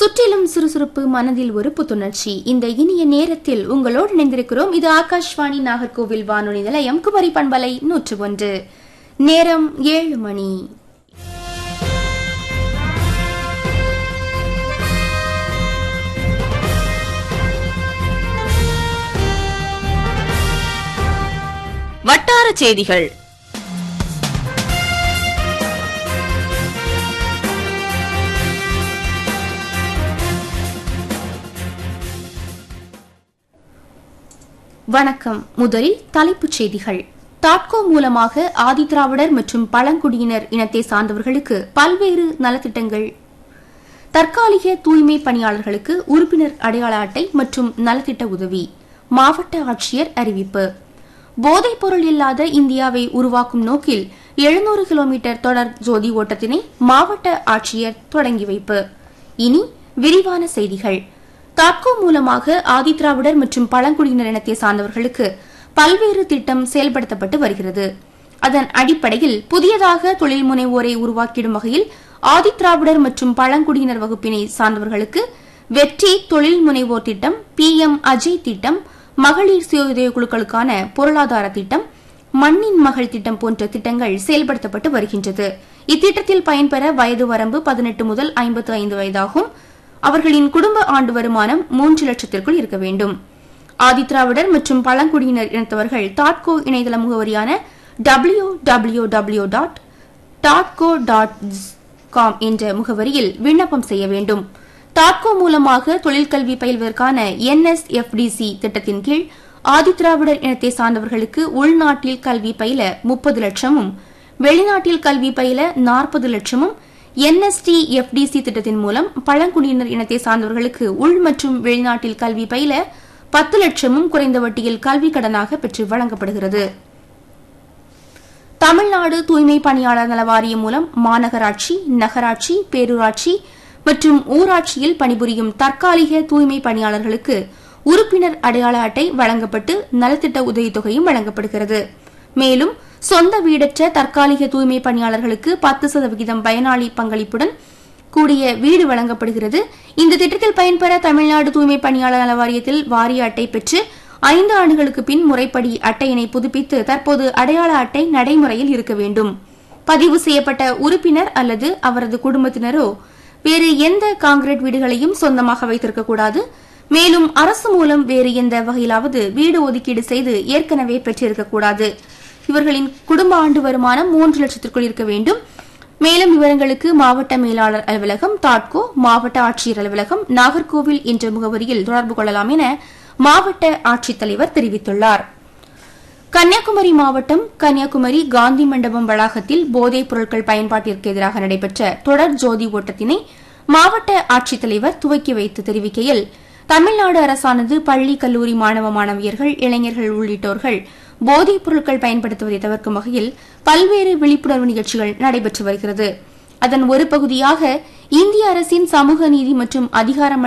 சுற்றிலும் சுறுசுறுப்பு மனதில் ஒரு புத்துணர்ச்சி இந்த இனிய நேரத்தில் உங்களோடு இணைந்திருக்கிறோம் இது ஆகாஷ்வாணி நாகர்கோவில் வானொலி நிலையம் குமரி பண்பலை நூற்று ஒன்று நேரம் ஏழு மணி வட்டார செய்திகள் வணக்கம் முதலில் தலைப்புச் செய்திகள் தாட்கோ மூலமாக ஆதிதிராவிடர் மற்றும் பழங்குடியினர் இனத்தை சார்ந்தவர்களுக்கு பல்வேறு நலத்திட்டங்கள் தற்காலிக தூய்மை பணியாளர்களுக்கு உறுப்பினர் அடையாள அட்டை மற்றும் நலத்திட்ட உதவி மாவட்ட ஆட்சியர் அறிவிப்பு போதைப் பொருள் இல்லாத இந்தியாவை உருவாக்கும் நோக்கில் எழுநூறு கிலோமீட்டர் தொடர் ஜோதி ஓட்டத்தினை மாவட்ட ஆட்சியர் தொடங்கி வைப்பு இனி விரிவான செய்திகள் தாட்கோ மூலமாக ஆதிதிராவிடர் மற்றும் பழங்குடியினர் இனத்தை சார்ந்தவர்களுக்கு பல்வேறு திட்டம் செயல்படுத்தப்பட்டு வருகிறது அதன் அடிப்படையில் புதியதாக தொழில் முனைவோரை உருவாக்கிடும் வகையில் ஆதிதிராவிடர் மற்றும் பழங்குடியினர் வகுப்பினை சார்ந்தவர்களுக்கு வெற்றி தொழில் முனைவோர் திட்டம் பி எம் அஜய் திட்டம் மகளிர் சுய குழுக்களுக்கான பொருளாதார திட்டம் மண்ணின் மகள் திட்டம் போன்ற திட்டங்கள் செயல்படுத்தப்பட்டு வருகின்றது இத்திட்டத்தில் பயன்பெற வயது வரம்பு பதினெட்டு முதல் ஐம்பத்து ஐந்து வயதாகும் அவர்களின் குடும்ப ஆண்டு வருமானம் மூன்று லட்சத்திற்குள் இருக்க வேண்டும் ஆதிதிராவிடர் மற்றும் பழங்குடியினர் இனத்தவர்கள் தாட்கோ இணையதள முகவரியான டபிள்யூ டபிள்யூ டபிள்யூ டாட் டாட்கோ டாட் காம் என்ற முகவரியில் விண்ணப்பம் செய்ய வேண்டும் தாட்கோ மூலமாக தொழிற்கல்வி பயில்வதற்கான என்எஸ்எஃப்டிசி திட்டத்தின் கீழ் ஆதிதிராவிடர் இனத்தை சார்ந்தவர்களுக்கு உள்நாட்டில் கல்வி பயில முப்பது லட்சமும் வெளிநாட்டில் கல்வி பயில நாற்பது லட்சமும் என்எஸ்டி எஃப்டிசி திட்டத்தின் மூலம் பழங்குடியினர் இனத்தை சார்ந்தவர்களுக்கு உள் மற்றும் வெளிநாட்டில் கல்வி பயில பத்து லட்சமும் குறைந்த வட்டியில் கல்வி கடனாக பெற்று வழங்கப்படுகிறது தமிழ்நாடு தூய்மை பணியாளர் நல வாரியம் மூலம் மாநகராட்சி நகராட்சி பேரூராட்சி மற்றும் ஊராட்சியில் பணிபுரியும் தற்காலிக தூய்மை பணியாளர்களுக்கு உறுப்பினர் அடையாள அட்டை வழங்கப்பட்டு நலத்திட்ட உதவித்தொகையும் வழங்கப்படுகிறது மேலும் சொந்த வீடற்ற தற்காலிக தூய்மை பணியாளர்களுக்கு பத்து சதவிகிதம் பயனாளி பங்களிப்புடன் கூடிய வீடு வழங்கப்படுகிறது இந்த திட்டத்தில் பயன்பெற தமிழ்நாடு தூய்மை பணியாளர் நல வாரியத்தில் வாரிய அட்டை பெற்று ஐந்து ஆண்டுகளுக்கு பின் முறைப்படி அட்டையினை புதுப்பித்து தற்போது அடையாள அட்டை நடைமுறையில் இருக்க வேண்டும் பதிவு செய்யப்பட்ட உறுப்பினர் அல்லது அவரது குடும்பத்தினரோ வேறு எந்த காங்கிரீட் வீடுகளையும் சொந்தமாக வைத்திருக்கக்கூடாது மேலும் அரசு மூலம் வேறு எந்த வகையிலாவது வீடு ஒதுக்கீடு செய்து ஏற்கனவே பெற்றிருக்கக்கூடாது இவர்களின் குடும்ப ஆண்டு வருமானம் மூன்று லட்சத்திற்குள் இருக்க வேண்டும் மேலும் விவரங்களுக்கு மாவட்ட மேலாளர் அலுவலகம் தாட்கோ மாவட்ட ஆட்சியர் அலுவலகம் நாகர்கோவில் என்ற முகவரியில் தொடர்பு கொள்ளலாம் என மாவட்ட ஆட்சித்தலைவர் தெரிவித்துள்ளார் கன்னியாகுமரி மாவட்டம் கன்னியாகுமரி காந்தி மண்டபம் வளாகத்தில் போதைப் பொருட்கள் பயன்பாட்டிற்கு எதிராக நடைபெற்ற தொடர் ஜோதி ஓட்டத்தினை மாவட்ட ஆட்சித்தலைவர் துவக்கி வைத்து தெரிவிக்கையில் தமிழ்நாடு அரசானது பள்ளி கல்லூரி மாணவ மாணவியர்கள் இளைஞர்கள் உள்ளிட்டோர்கள் போதைப் பொருட்கள் பயன்படுத்துவதை தவிர்க்கும் வகையில் பல்வேறு விழிப்புணர்வு நிகழ்ச்சிகள் நடைபெற்று வருகிறது அதன் ஒரு பகுதியாக இந்திய அரசின் சமூக நீதி மற்றும் அதிகாரம்